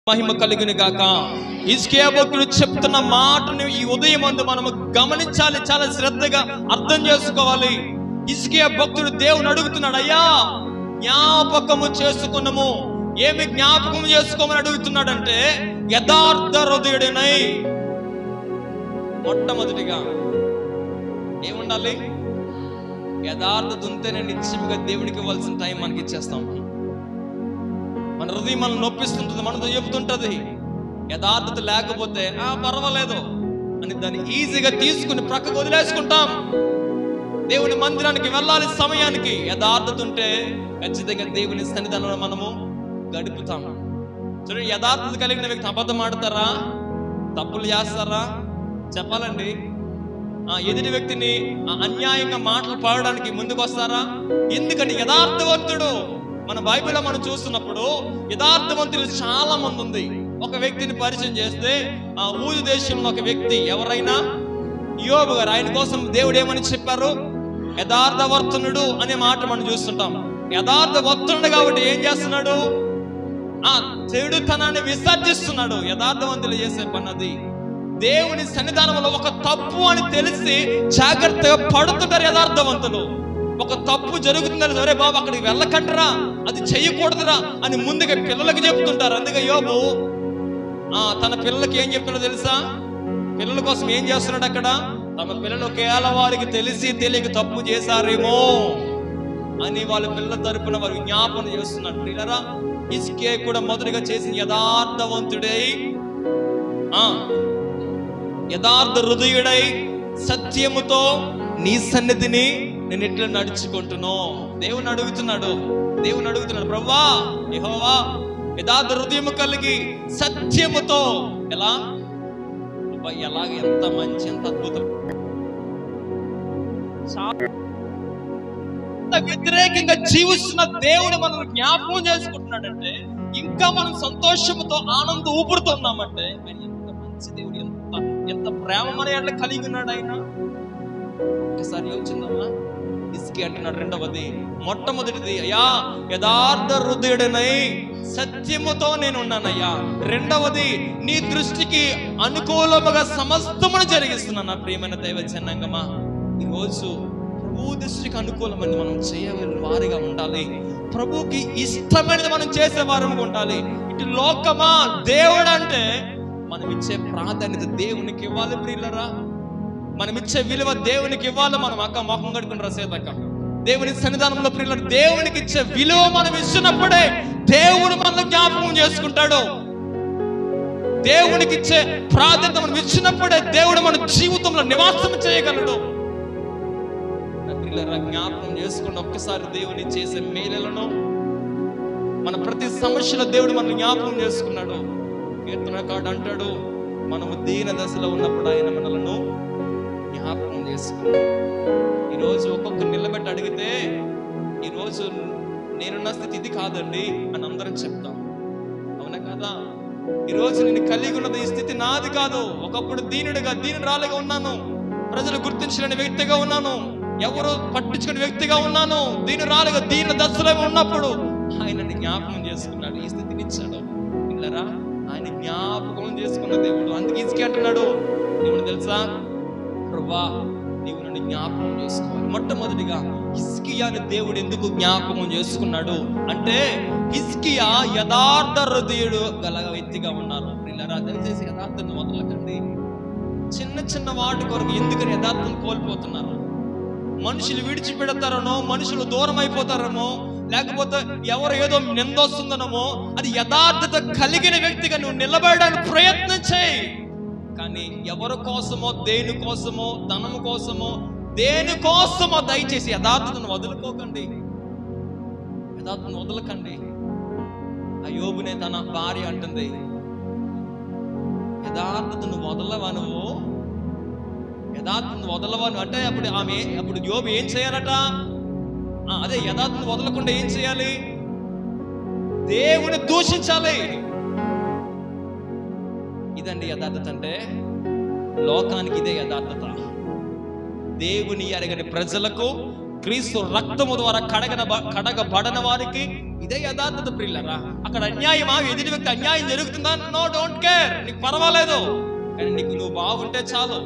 మహిమ కలిగిన గాక ఇస్కియా భక్తుడు చెప్తున్న మాటను ఈ ఉదయం అందు మనము గమనించాలి చాలా శ్రద్ధగా అర్థం చేసుకోవాలి ఇస్కియా భక్తుడు దేవుని అడుగుతున్నాడు అయ్యా జ్ఞాపకము చేసుకున్నాము ఏమి జ్ఞాపకం చేసుకోమని అడుగుతున్నాడంటే యథార్థ హృదయుడినై మొట్టమొదటిగా ఏముండాలి యథార్థత ఉంటేనే నిత్యముగా దేవుడికి ఇవ్వాల్సిన టైం మనకి ఇచ్చేస్తాం మన హృదయం మనం నొప్పిస్తుంటుంది మనతో చెబుతుంటది యథార్థత లేకపోతే ఆ పర్వాలేదు అని దాన్ని ఈజీగా తీసుకుని ప్రక్కకు వదిలేసుకుంటాం దేవుని మందిరానికి వెళ్ళాలి సమయానికి యథార్థత ఉంటే ఖచ్చితంగా దేవుని సన్నిధానంలో మనము గడుపుతాం చూడండి యథార్థత కలిగిన వ్యక్తి అబద్ధం ఆడతారా తప్పులు చేస్తారా చెప్పాలండి ఆ ఎదుటి వ్యక్తిని ఆ అన్యాయంగా మాటలు పాడడానికి ముందుకు వస్తారా ఎందుకంటే యథార్థవంతుడు మన బైబిల్లో మనం చూస్తున్నప్పుడు యథార్థవంతులు చాలా మంది ఉంది ఒక వ్యక్తిని పరిచయం చేస్తే ఆ ఊరు దేశంలో ఒక వ్యక్తి ఎవరైనా యోబు గారు ఆయన కోసం దేవుడు ఏమని చెప్పారు యథార్థవర్తనుడు అనే మాట మనం చూస్తుంటాం యథార్థవర్తనుడు కాబట్టి ఏం చేస్తున్నాడు ఆ చెడుతనాన్ని విసర్జిస్తున్నాడు యథార్థవంతులు చేసే పని అది దేవుని సన్నిధానంలో ఒక తప్పు అని తెలిసి జాగ్రత్తగా పడుతుంటారు యథార్థవంతులు ఒక తప్పు జరుగుతుందని సరే బాబు అక్కడికి వెళ్ళకంటరా అది చెయ్యకూడదురా అని ముందుగా పిల్లలకు చెప్తుంటారు అందుకే యోబు ఆ తన పిల్లలకి ఏం చెప్తున్నాడో తెలుసా పిల్లల కోసం ఏం చేస్తున్నాడు అక్కడ తమ పిల్లలు ఒకేలా వారికి తెలిసి తెలియక తప్పు చేశారేమో అని వాళ్ళ పిల్లల తరపున వారు జ్ఞాపన చేస్తున్నాడు పిల్లరా ఇస్కే కూడా మొదటిగా చేసిన యథార్థవంతుడై ఆ యథార్థ హృదయుడై సత్యముతో నీ సన్నిధిని నేను ఎట్లా నడుచుకుంటున్నావు దేవుని అడుగుతున్నాడు దేవుని అడుగుతున్నాడు ప్రవ్వా యెహోవా యథార్థ హృదయము కలిగి సత్యముతో ఎలా అబ్బా ఎలాగ ఎంత మంచి ఎంత అద్భుతం చాలా వ్యతిరేకంగా జీవిస్తున్న దేవుడు మనం జ్ఞాపకం చేసుకుంటున్నాడంటే ఇంకా మనం సంతోషంతో ఆనంద ఊపుడుతున్నామంటే ఆయన ఎంత మంచి దేవుడు ఎంత ఎంత ప్రేమ మన ఎట్లా కలిగి ఉన్నాడు ఆయన ఒకసారి యోచిందమ్మా ఇసుకి అంటున్నాడు రెండవది మొట్టమొదటిది అయ్యా యథార్థ హృదయుడనై సత్యముతో నేను ఉన్నానయ్యా రెండవది నీ దృష్టికి అనుకూలముగా సమస్తమును జరిగిస్తున్నాను నా ప్రియమైన దైవ జనాంగమా ఈరోజు ప్రభు దృష్టికి అనుకూలమైన మనం చేయగల వారిగా ఉండాలి ప్రభుకి ఇష్టమైనది మనం చేసే వారముగా ఉండాలి ఇటు లోకమా దేవుడు అంటే మనం ఇచ్చే ప్రాధాన్యత దేవునికి ఇవ్వాలి ప్రియులరా మనం ఇచ్చే విలువ దేవునికి ఇవ్వాలి మనం అక్క మొహం కడుకుని రసేదక్క దేవుని సన్నిధానంలో ప్రియుల దేవునికి ఇచ్చే విలువ మనం ఇచ్చినప్పుడే దేవుడు మనల్ని జ్ఞాపకం చేసుకుంటాడు దేవునికి ఇచ్చే ప్రాధాన్యత మనం ఇచ్చినప్పుడే దేవుడు మన జీవితంలో నివాసం చేయగలడు నా ప్రియులారా, జ్ఞాపకం చేసుకున్న ఒక్కసారి దేవుని చేసే మేలులను మన ప్రతి సమస్యలో దేవుడు మన జ్ఞాపకం చేసుకున్నాడు కీర్తనకాడు అంటాడు మనము దీన దశలో ఉన్నప్పుడు ఆయన మనలను జ్ఞాపకం చేసుకున్నాడు ఈరోజు ఒక్కొక్కరు నిలబెట్టి అడిగితే ఈరోజు నేనున్న స్థితి ఇది కాదండి అని అందరం చెప్తాం అవునా కదా ఈరోజు నేను కలిగి ఉన్నది ఈ స్థితి నాది కాదు ఒకప్పుడు దీనుడిగా దీనురాలుగా ఉన్నాను ప్రజలు గుర్తించలేని వ్యక్తిగా ఉన్నాను ఎవరు పట్టించుకునే వ్యక్తిగా ఉన్నాను దీనురాలుగా దీని దశలో ఉన్నప్పుడు ఆయనని జ్ఞాపకం చేసుకున్నాడు ఈ స్థితిని ఇచ్చాడు పిల్లరా ఆయన జ్ఞాపకం చేసుకున్న దేవుడు అందుకే ఇసుకి అంటున్నాడు దేవుడు తెలుసా ప్రభా నీవు నన్ను జ్ఞాపకం చేసుకోవాలి మొట్టమొదటిగా హిస్కియాని దేవుడు ఎందుకు జ్ఞాపకం చేసుకున్నాడు అంటే హిస్కియా యథార్థ హృదయుడు గల వ్యక్తిగా ఉన్నారు పిల్లరా దయచేసి యథార్థను వదలకండి చిన్న చిన్న వాటి కొరకు ఎందుకని యథార్థం కోల్పోతున్నారు మనుషులు విడిచిపెడతారనో మనుషులు దూరం అయిపోతారనో లేకపోతే ఎవరు ఏదో నిందొస్తుందనమో అది యథార్థత కలిగిన వ్యక్తిగా నువ్వు నిలబడడానికి ప్రయత్నం చేయి కానీ ఎవరి కోసమో దేని కోసమో ధనము కోసమో దేని కోసమో దయచేసి యథార్థతను వదులుకోకండి యథార్థతను వదలకండి అయోబునే తన భార్య అంటుంది యథార్థతను వదలవా నువ్వు యథార్థతను వదలవా నువ్వు అంటే అప్పుడు ఆమె అప్పుడు యోబు ఏం చేయాలట ఆ, అదే యథార్థతను వదలకుండా ఏం చేయాలి దేవుని దూషించాలి ఇదండి యథార్థత అంటే లోకానికి ఇదే యథార్థత దేవుని ఎరగని ప్రజలకు క్రీస్తు రక్తము ద్వారా కడగన కడగబడన వారికి ఇదే యథార్థత ప్రిల్లరా అక్కడ అన్యాయమా ఎదుటి వ్యక్తి అన్యాయం జరుగుతుందా నో డోంట్ కేర్ నీకు పర్వాలేదు కానీ నీకు నువ్వు బాగుంటే చాలు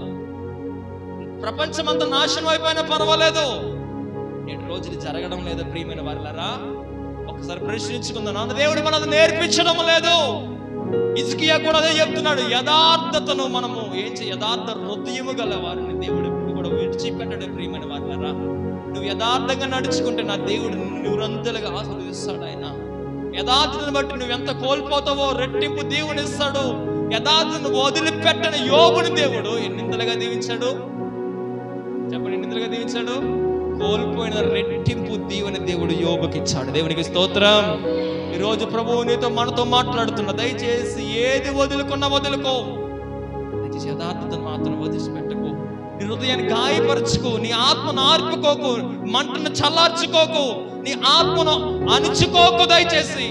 ప్రపంచం అంతా నాశనం అయిపోయినా పర్వాలేదు నేటి రోజులు జరగడం లేదు ప్రియమైన వారిలారా ఒకసారి ప్రశ్నించుకుందాం నాన్న దేవుడు మనది నేర్పించడం లేదు ఇజ్కియా కూడా అదే చెప్తున్నాడు యథార్థతను మనము ఏం చేయ యథార్థ హృదయము గల వారిని దేవుడు ఎప్పుడు కూడా విడిచిపెట్టడు ప్రియమైన వారిలారా నువ్వు యథార్థంగా నడుచుకుంటే నా దేవుడు నిన్ను నిరంతలుగా ఆశీర్వదిస్తాడు ఆయన యథార్థతను బట్టి నువ్వు ఎంత కోల్పోతావో రెట్టింపు దేవుని ఇస్తాడు యథార్థను వదిలిపెట్టని యోగుని దేవుడు ఎన్నింతలుగా దీవించాడు చెప్పండి ఎన్నింతలుగా దీవించాడు కోల్పోయిన రెట్టింపు దీవెని దేవుడు యోగుకి ఇచ్చాడు దేవునికి స్తోత్రం ఈరోజు ప్రభువు నీతో మనతో మాట్లాడుతున్న దయచేసి ఏది వదులుకున్నా వదులుకో దయచేసి యథార్థతను మాత్రం వదిలిపెట్టకు నీ హృదయాన్ని గాయపరచుకో నీ ఆత్మను ఆర్పుకోకు మంటను చల్లార్చుకోకు నీ ఆత్మను అణుచుకోకు దయచేసి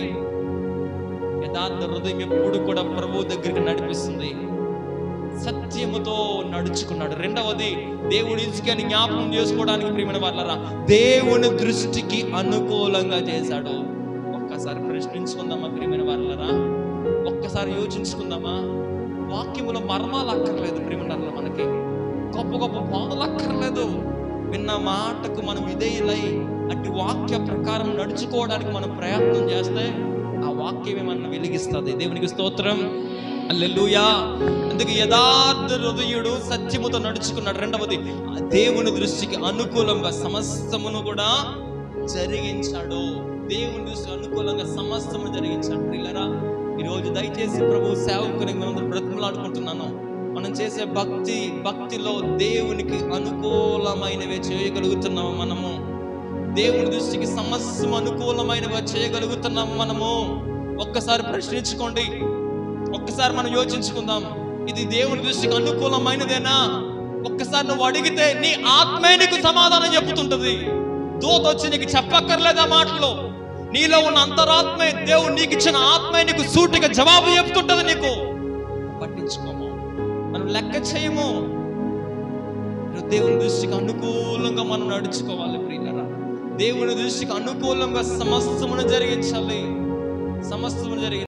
యథార్థ హృదయం ఎప్పుడు కూడా ప్రభువు దగ్గరికి నడిపిస్తుంది సత్యముతో నడుచుకున్నాడు రెండవది దేవుడి ఇసుకని జ్ఞాపకం చేసుకోవడానికి ప్రియమైన వాళ్ళరా దేవుని దృష్టికి అనుకూలంగా చేశాడు ఒక్కసారి ప్రశ్నించుకుందామా ప్రియమైన వాళ్ళరా ఒక్కసారి యోచించుకుందామా వాక్యములో మర్మాలు అక్కర్లేదు ప్రియమైన వాళ్ళ మనకి గొప్ప గొప్ప బాధలు అక్కర్లేదు విన్న మాటకు మనం విధేయులై అట్టి వాక్య ప్రకారం నడుచుకోవడానికి మనం ప్రయత్నం చేస్తే ఆ వాక్యమే మనం వెలిగిస్తుంది దేవునికి స్తోత్రం అల్లెలుయా అందుకే యథార్థ హృదయుడు సత్యముతో నడుచుకున్నాడు రెండవది ఆ దేవుని దృష్టికి అనుకూలంగా సమస్తమును కూడా జరిగించాడు దేవుని దృష్టికి అనుకూలంగా సమస్తము జరిగించాడు ప్రియులరా ఈరోజు దయచేసి ప్రభు సేవకుని మనం బ్రతిమలాడుకుంటున్నాను మనం చేసే భక్తి భక్తిలో దేవునికి అనుకూలమైనవి చేయగలుగుతున్నాము మనము దేవుని దృష్టికి సమస్తం అనుకూలమైనవి చేయగలుగుతున్నాము మనము ఒక్కసారి ప్రశ్నించుకోండి ఒక్కసారి మనం యోచించుకుందాం ఇది దేవుని దృష్టికి అనుకూలమైనదేనా ఒక్కసారి నువ్వు అడిగితే నీ ఆత్మే నీకు సమాధానం చెప్పుతుంటది దూత వచ్చి నీకు చెప్పక్కర్లేదా మాటలు నీలో ఉన్న అంతరాత్మే దేవుడు నీకు ఇచ్చిన ఆత్మే నీకు సూటిగా జవాబు చెప్తుంటది నీకు పట్టించుకోము మనం లెక్క చేయము నువ్వు దేవుని దృష్టికి అనుకూలంగా మనం నడుచుకోవాలి ప్రియులరా దేవుని దృష్టికి అనుకూలంగా సమస్తమును జరిగించాలి సమస్తమును జరిగి